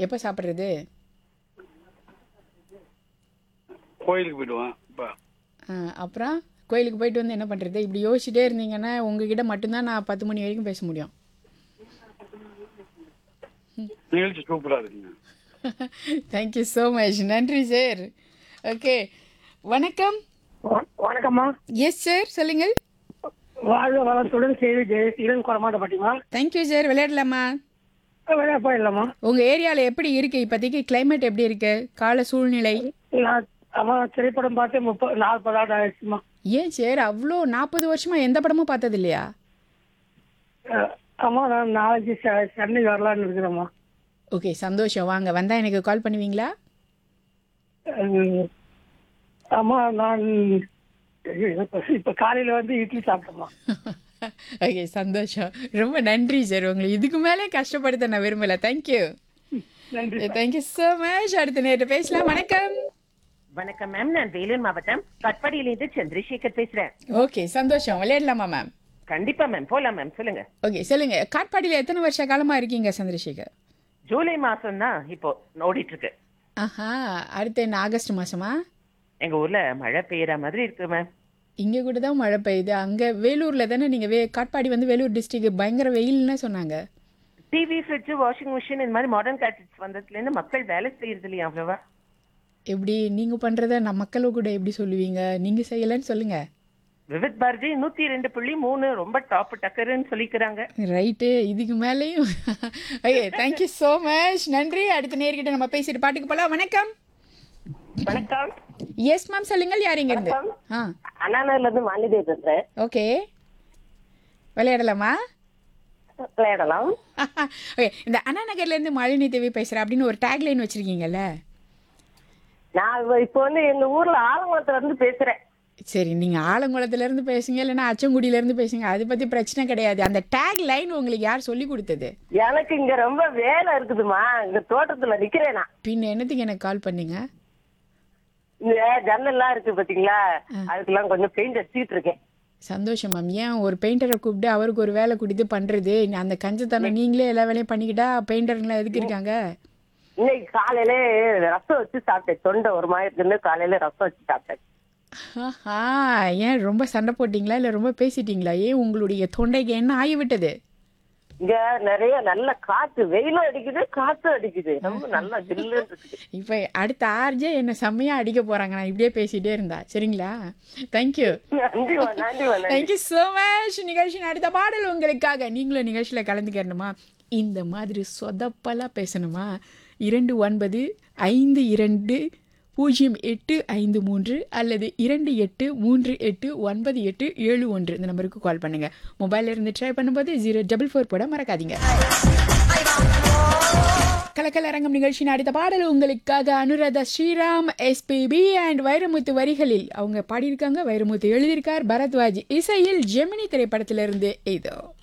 எப்போ சாப்பிட்றது கோயிலுக்கு போயிடுவேன் இப்போ அப்புறம் கோயிலுக்கு போயிட்டு வந்து என்ன பண்ணுறது இப்படி யோசிச்சுட்டே இருந்தீங்கன்னா உங்ககிட்ட மட்டும்தான் நான் பத்து மணி வரைக்கும் பேச முடியும் நிகழ்ச்சி சூப்பராக இருக்குங்க தேங்க்யூ ஸோ மச் நன்றி சார் ஓகே வணக்கம் வ- வணக்கம்மா எஸ் சார் சொல்லுங்கள் வாழ்க வளத்துடன் செய்தி ஜெயசீலன் குறமாட்ட பாட்டிமா தேங்க்யூ சார் விளையாடலாமா வெளியே போயிடலாமா உங்கள் ஏரியாவில் எப்படி இருக்கு இப்போதைக்கு climate எப்படி இருக்கு கால சூழ்நிலை நான் அம்மா திரைப்படம் பார்த்து முப்பது நாற்பது ஆண்டு ஆயிடுச்சுமா ஏன் சார் அவ்வளோ நாற்பது வருஷமா எந்த படமும் பார்த்தது இல்லையா அஹ், அம்மா நான் நாளைக்கு செ- சென்னை வரலான்னு இருக்கிறேம்மா ஓகே சந்தோஷம் வாங்க வந்தால் எனக்கு கால் பண்ணுவீங்களா அஹ், அம்மா நான் இப்ப- இப்ப காலையில வந்து இட்லி சாப்பிட்டேம்மா ஓகே சந்தோஷம் ரொம்ப நன்றி சார் உங்களை இதுக்கு மேலே கஷ்டப்படுத்த நான் விரும்பல தேங்க்யூ நன்றி தேங்க்யூ ஸோ மச் அடுத்த நேரத்தை பேசலாம் வணக்கம் வணக்கம் மேம் நான் வேலூர் மாவட்டம் கட்பாடியிலிருந்து சந்திரசேகர் பேசுறேன் ஓகே சந்தோஷம் விளையாடலாமா மேம் கண்டிப்பா மேம் போலாம் மேம் சொல்லுங்க ஓகே சொல்லுங்க காட்பாடியில் எத்தனை வருஷ காலமா இருக்கீங்க சந்திரசேகர் ஜூலை மாசம் தான் இப்போ ஓடிட்டு இருக்கு ஆஹா அடுத்து என்ன ஆகஸ்ட் மாசமா எங்க ஊர்ல மழை பெய்யற மாதிரி இருக்கு மேம் இங்கே கூட தான் மழை பெய்யுது அங்கே வேலூரில் தானே நீங்கள் வே காட்பாடி வந்து வேலூர் டிஸ்ட்ரிக்ட் பயங்கர வெயில்னு சொன்னாங்க டிவி ஃப்ரிட்ஜ் வாஷிங் மிஷின் இந்த மாதிரி மாடர்ன் கேட்ஜெட்ஸ் வந்ததுல இருந்து மக்கள் வேலை செய்யறது இல்லையா அவ்வளவா எப்படி நீங்கள் பண்ணுறத நான் மக்களும் கூட எப்படி சொல்லுவீங்க நீங்கள் செய்யலைன்னு சொல்லுங்கள் விவித் பாரதி நூத்தி ரெண்டு புள்ளி மூணு ரொம்ப டாப் டக்கருன்னு சொல்லிக்கிறாங்க ரைட்டு இதுக்கு மேலேயும் ஓகே தேங்க்யூ ஸோ மச் நன்றி அடுத்த நேர்கிட்ட நம்ம பேசிட்டு பாட்டுக்கு போகலாம் வணக்கம் வணக்கம் எஸ் மேம் சொல்லுங்கள் யார் இங்க இருந்து ஆ அண்ணாநகர்ல இருந்து மாலிதேவி பேசுறேன் ஓகே விளையாடலாமா விளையாடலாம் ஓகே இந்த அண்ணா நகர்லேருந்து மாலினி தேவி பேசுகிறேன் அப்படின்னு ஒரு டேக்லைன் வச்சுருக்கீங்கல்ல நான் இப்போ வந்து எங்க ஊர்ல ஆலங்குளத்துல இருந்து பேசுறேன் சரி நீங்கள் ஆலங்குளத்துலேருந்து பேசுங்க இல்லைன்னா அச்சங்குடியிலேருந்து பேசுங்க அதை பற்றி பிரச்சனை கிடையாது அந்த டேக் லைன் உங்களுக்கு யார் சொல்லி கொடுத்தது எனக்கு இங்க ரொம்ப வேலை இருக்குதுமா இங்க தோட்டத்துல நிக்கிறேன் நான் பின்ன என்னத்துக்கு எனக்கு கால் பண்ணீங்க இந்த ஜன்னல்லாம் இருக்கு பாத்தீங்களா அதுக்கெல்லாம் கொஞ்சம் பெயிண்ட் அடிச்சுட்டு இருக்கேன் சந்தோஷம் மேம் ஏன் ஒரு பெயிண்டரை கூப்பிட்டு அவருக்கு ஒரு வேலை கொடுத்து பண்ணுறது அந்த கஞ்சத்தனம் நீங்களே எல்லா வேலையும் பண்ணிக்கிட்டா பெயிண்டருங்களாம் எதுக்கு இருக்காங்க இன்னைக்கு காலையில ரசம் வச்சு சாப்பிட்டேன் தொண்டை ஒரு மாதிரி இருக்குன்னு காலையில ரசம் வச்சு சாப்பிட்டேன் ஆஹா ஏன் ரொம்ப சண்டை போட்டிங்களா இல்லை ரொம்ப பேசிட்டீங்களா ஏன் உங்களுடைய தொண்டைக்கு என்ன ஆகிவிட்டது இங்க நிறைய நல்ல காத்து வெயிலும் அடிக்குது காத்தும் அடிக்குது ரொம்ப நல்லா ஜில்லுன்னு இருக்குது இப்போ அடுத்த ஆர்ஜே என்ன செம்மையாக அடிக்க போகிறாங்க நான் இப்படியே பேசிகிட்டே இருந்தா சரிங்களா தேங்க்யூ நன்றிமா நன்றிமா நன்றி தேங்க்யூ ஸோ மச் நிகழ்ச்சியின் அடுத்த பாடல் உங்களுக்காக நீங்களும் நிகழ்ச்சியில் கலந்துக்கணுமா இந்த மாதிரி சொதப்பலாக பேசணுமா இரண்டு ஒன்பது ஐந்து இரண்டு பூஜ்ஜியம் எட்டு ஐந்து மூன்று அல்லது இரண்டு எட்டு மூன்று எட்டு ஒன்பது எட்டு ஏழு ஒன்று இந்த நம்பருக்கு கால் பண்ணுங்க மொபைல்ல இருந்து ட்ரை பண்ணும்போது ஜீரோ டபுள் ஃபோர் போட மறக்காதீங்க கலக்கல் அரங்கம் நிகழ்ச்சியின் அடுத்த பாடல் உங்களுக்காக அனுராதா ஸ்ரீராம் எஸ்பிபி அண்ட் வைரமுத்து வரிகளில் அவங்க பாடியிருக்காங்க வைரமுத்து எழுதியிருக்கார் பரத்வாஜ் இசையில் ஜெமினி திரைப்படத்திலிருந்து இதோ